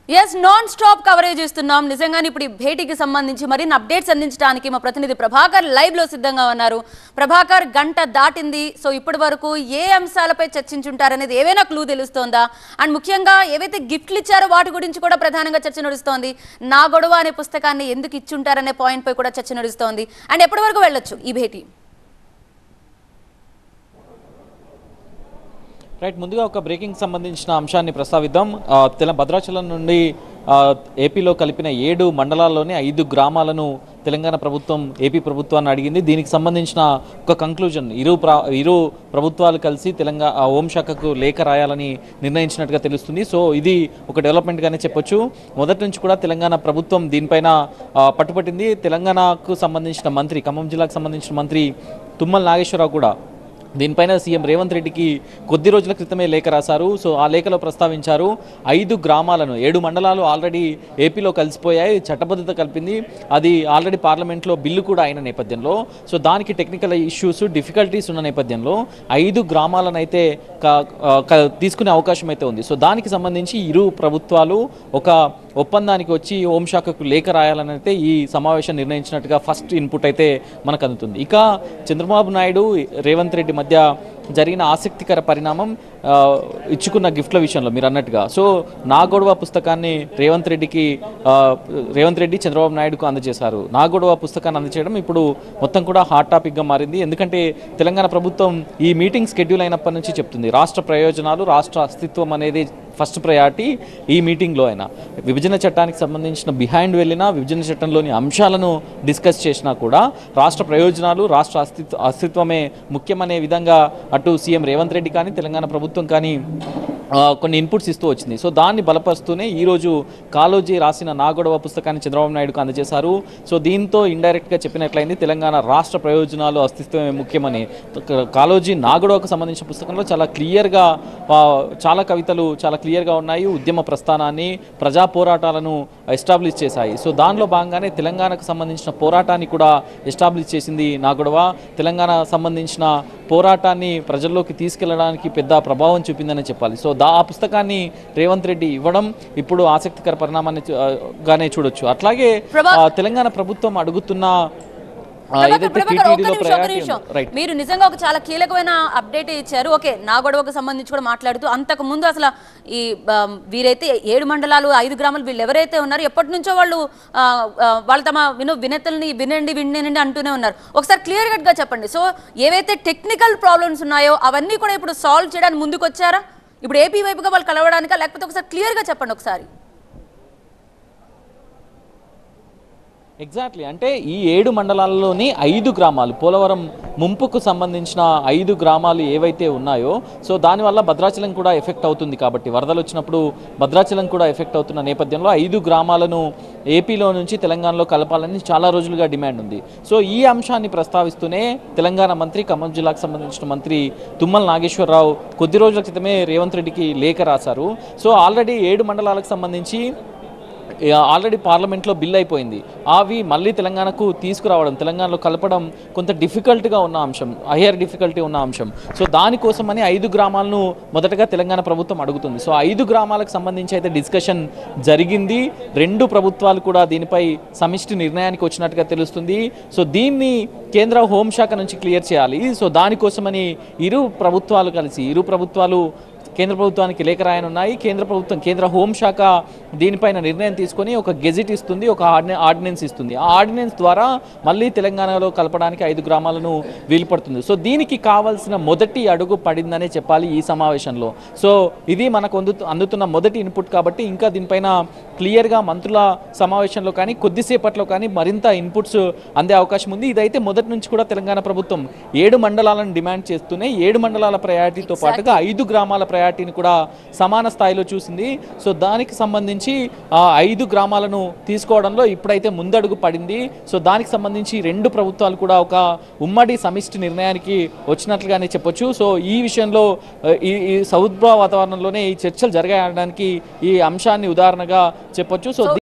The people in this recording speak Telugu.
ఎస్ నాన్ స్టాప్ కవరేజ్ ఇస్తున్నాం నిజంగానే ఇప్పుడు ఈ భేటీకి సంబంధించి మరిన్ని అప్డేట్స్ అందించడానికి మా ప్రతినిధి ప్రభాకర్ లైవ్ లో సిద్ధంగా ఉన్నారు ప్రభాకర్ గంట దాటింది సో ఇప్పటి వరకు ఏ అంశాలపై చర్చించుంటారనేది ఏవైనా క్లూ తెలుస్తోందా అండ్ ముఖ్యంగా ఏవైతే గిఫ్ట్లు ఇచ్చారో వాటి గురించి కూడా ప్రధానంగా చర్చ నడుస్తోంది నా గొడవ అనే పుస్తకాన్ని ఎందుకు ఇచ్చుంటారనే పాయింట్ పై కూడా చర్చ నడుస్తోంది అండ్ ఎప్పటి వరకు వెళ్ళొచ్చు ఈ భేటీ రైట్ ముందుగా ఒక బ్రేకింగ్ సంబంధించిన అంశాన్ని ప్రస్తావిద్దాం ఆ, తెల భద్రాచలం నుండి ఆ, ఏపీలో కలిపిన ఏడు మండలాల్లోని ఐదు గ్రామాలను తెలంగాణ ప్రభుత్వం ఏపీ ప్రభుత్వాన్ని అడిగింది దీనికి సంబంధించిన ఒక కంక్లూజన్ ఇరు ప్ర ఇరు ప్రభుత్వాలు కలిసి తెలంగాణ ఆ, హోంశాఖకు లేఖ రాయాలని నిర్ణయించినట్టుగా తెలుస్తుంది సో ఇది ఒక డెవలప్మెంట్గానే చెప్పొచ్చు మొదటి నుంచి కూడా తెలంగాణ ప్రభుత్వం దీనిపైన ఆ, పట్టుపట్టింది తెలంగాణకు సంబంధించిన మంత్రి ఖమ్మం జిల్లాకు సంబంధించిన మంత్రి తుమ్మల నాగేశ్వరరావు కూడా దీనిపైన సీఎం రేవంత్ రెడ్డికి కొద్ది రోజుల క్రితమే లేఖ రాశారు సో ఆ లేఖలో ప్రస్తావించారు ఐదు గ్రామాలను ఏడు మండలాలు ఆల్రెడీ ఏపీలో కలిసిపోయాయి చట్టబద్ధత కల్పింది అది ఆల్రెడీ పార్లమెంట్లో బిల్లు కూడా అయిన నేపథ్యంలో సో దానికి టెక్నికల్ ఇష్యూస్ డిఫికల్టీస్ ఉన్న నేపథ్యంలో ఐదు గ్రామాలను అయితే క- ఆ, క- తీసుకునే అవకాశం అయితే ఉంది సో దానికి సంబంధించి ఇరు ప్రభుత్వాలు ఒక ఒప్పందానికి వచ్చి హోంశాఖకు లేఖ రాయాలని అయితే ఈ సమావేశం నిర్ణయించినట్టుగా ఫస్ట్ ఇన్పుట్ అయితే మనకు అందుతుంది ఇక చంద్రబాబు నాయుడు రేవంత్ రెడ్డి మధ్య జరిగిన ఆసక్తికర పరిణామం ఆ, ఇచ్చుకున్న గిఫ్ట్ల విషయంలో మీరు అన్నట్టుగా సో నా గొడవ పుస్తకాన్ని రేవంత్ రెడ్డికి ఆ, రేవంత్ రెడ్డి చంద్రబాబు నాయుడుకు అందజేశారు నా గొడవ పుస్తకాన్ని అందజేయడం ఇప్పుడు మొత్తం కూడా హాట్ టాపిక్గా మారింది ఎందుకంటే తెలంగాణ ప్రభుత్వం ఈ మీటింగ్ షెడ్యూల్ అయినప్పటి నుంచి చెప్తుంది రాష్ట్ర ప్రయోజనాలు రాష్ట్ర అస్తిత్వం అనేది ఫస్ట్ ప్రయారిటీ ఈ మీటింగ్లో అయినా విభజన చట్టానికి సంబంధించిన బిహైండ్ వెళ్ళినా విభజన చట్టంలోని అంశాలను డిస్కస్ చేసినా కూడా రాష్ట్ర ప్రయోజనాలు రాష్ట్ర అస్తిత్వ అస్తిత్వమే ముఖ్యమనే విధంగా అటు సీఎం రేవంత్ రెడ్డి కానీ తెలంగాణ ప్రభుత్వం కానీ ఆ, కొన్ని ఇన్పుట్స్ ఇస్తూ వచ్చింది సో దాన్ని బలపరుస్తూనే ఈరోజు కాలోజీ రాసిన నా గొడవ పుస్తకాన్ని చంద్రబాబు నాయుడుకు అందజేశారు సో దీంతో ఇండైరెక్ట్గా చెప్పినట్లయింది తెలంగాణ రాష్ట్ర ప్రయోజనాలు అస్తిత్వమే ముఖ్యమని క- కాలోజీ నా గొడవకు సంబంధించిన పుస్తకంలో చాలా క్లియర్గా ఆ, చాలా కవితలు చాలా క్లియర్గా ఉన్నాయి ఉద్యమ ప్రస్థానాన్ని ప్రజా పోరాటాలను ఎస్టాబ్లిష్ చేశాయి సో దానిలో భాగంగానే తెలంగాణకు సంబంధించిన పోరాటాన్ని కూడా ఎస్టాబ్లిష్ చేసింది నా గొడవ తెలంగాణ సంబంధించిన పోరాటాన్ని ప్రజల్లోకి తీసుకెళ్లడానికి పెద్ద ప్రభావం చూపిందని చెప్పాలి సో దా ఆ పుస్తకాన్ని రేవంత్ రెడ్డి ఇవ్వడం ఇప్పుడు ఆసక్తికర పరిణామాన్ని చూ- ఆ, గానే చూడొచ్చు అట్లాగే ప్రభా- ఆ, తెలంగాణ ప్రభుత్వం అడుగుతున్న ఆ, ప్రభాకర్, ఏదైతే ప్రభాకర్, ఒక్క టీటీడీలో నిమిషం, ఒక్క ప్రయారిటీ నిమిషం. ఉందో రైట్ మీరు నిజంగా ఒక చాలా కీలకమైన అప్డేట్ ఇచ్చారు ఓకే నా గొడవకు సంబంధించి కూడా మాట్లాడుతూ అంతకు ముందు అసలు ఈ ఆ, వీరైతే ఏడు మండలాలు ఐదు గ్రామాలు వీళ్ళు ఎవరైతే ఉన్నారో ఎప్పటి నుంచో వాళ్ళు ఆ, ఆ, వాళ్ళు తమ విను వినతుల్ని వినండి వినండి అంటూనే ఉన్నారు ఒకసారి క్లియర్ కట్ గా చెప్పండి సో ఏవైతే టెక్నికల్ ప్రాబ్లమ్స్ ఉన్నాయో అవన్నీ కూడా ఇప్పుడు సాల్వ్ చేయడానికి ముందుకు వచ్చారా ఇప్పుడు ఏపీ వైపుగా వాళ్ళు కలవడానికా లేకపోతే ఒకసారి క్లియర్ గా చెప్పండి ఒకసారి ఎగ్జాక్ట్లీ అంటే ఈ ఏడు మండలాల్లోని ఐదు గ్రామాలు పోలవరం ముంపుకు సంబంధించిన ఐదు గ్రామాలు ఏవైతే ఉన్నాయో సో దానివల్ల భద్రాచలం కూడా ఎఫెక్ట్ అవుతుంది కాబట్టి వరదలు వచ్చినప్పుడు భద్రాచలం కూడా ఎఫెక్ట్ అవుతున్న నేపథ్యంలో ఐదు గ్రామాలను ఏపీలో నుంచి తెలంగాణలో కలపాలని చాలా రోజులుగా డిమాండ్ ఉంది సో ఈ అంశాన్ని ప్రస్తావిస్తూనే తెలంగాణ మంత్రి ఖమ్మం జిల్లాకు సంబంధించిన మంత్రి తుమ్మల నాగేశ్వరరావు కొద్ది రోజుల క్రితమే రేవంత్ రెడ్డికి లేఖ రాశారు సో ఆల్రెడీ ఏడు మండలాలకు సంబంధించి ఏ, ఆల్రెడీ పార్లమెంట్లో బిల్ అయిపోయింది అవి మళ్ళీ తెలంగాణకు తీసుకురావడం తెలంగాణలో కలపడం కొంత డిఫికల్ట్గా ఉన్న అంశం హయ్యర్ డిఫికల్టీ ఉన్న అంశం సో దానికోసమని ఐదు గ్రామాలను మొదటగా తెలంగాణ ప్రభుత్వం అడుగుతుంది సో ఐదు గ్రామాలకు సంబంధించి అయితే డిస్కషన్ జరిగింది రెండు ప్రభుత్వాలు కూడా దీనిపై సమిష్టి నిర్ణయానికి వచ్చినట్టుగా తెలుస్తుంది సో దీన్ని కేంద్ర హోంశాఖ నుంచి క్లియర్ చేయాలి సో దానికోసమని ఇరు ప్రభుత్వాలు కలిసి ఇరు ప్రభుత్వాలు కేంద్ర ప్రభుత్వానికి లేఖ రాయనున్నాయి కేంద్ర ప్రభుత్వం కేంద్ర హోంశాఖ దీనిపైన నిర్ణయం తీసుకొని ఒక గెజిట్ ఇస్తుంది ఒక ఆర్డినె ఆర్డినెన్స్ ఇస్తుంది ఆ ఆర్డినెన్స్ ద్వారా మళ్ళీ తెలంగాణలో కలపడానికి ఐదు గ్రామాలను వీలుపడుతుంది సో దీనికి కావాల్సిన మొదటి అడుగు పడిందనే చెప్పాలి ఈ సమావేశంలో సో ఇది మనకు అందు అందుతున్న మొదటి ఇన్పుట్ కాబట్టి ఇంకా దీనిపైన క్లియర్గా మంత్రుల సమావేశంలో కానీ కొద్దిసేపట్లో కానీ మరింత ఇన్పుట్స్ అందే అవకాశం ఉంది ఇదైతే మొదటి నుంచి కూడా తెలంగాణ ప్రభుత్వం ఏడు మండలాలను డిమాండ్ చేస్తూనే ఏడు మండలాల ప్రయారిటీతో పాటుగా ఐదు గ్రామాల ప్రయారిటీని కూడా సమాన స్థాయిలో చూసింది సో దానికి సంబంధించి ఆ ఐదు గ్రామాలను తీసుకోవడంలో ఇప్పుడైతే ముందడుగు పడింది సో దానికి సంబంధించి రెండు ప్రభుత్వాలు కూడా ఒక ఉమ్మడి సమిష్టి నిర్ణయానికి వచ్చినట్లుగానే చెప్పొచ్చు సో ఈ విషయంలో ఆ, ఈ ఈ సౌద్భవ వాతావరణంలోనే ఈ చర్చలు జరగడానికి ఈ అంశాన్ని ఉదాహరణగా చెప్పొచ్చు సో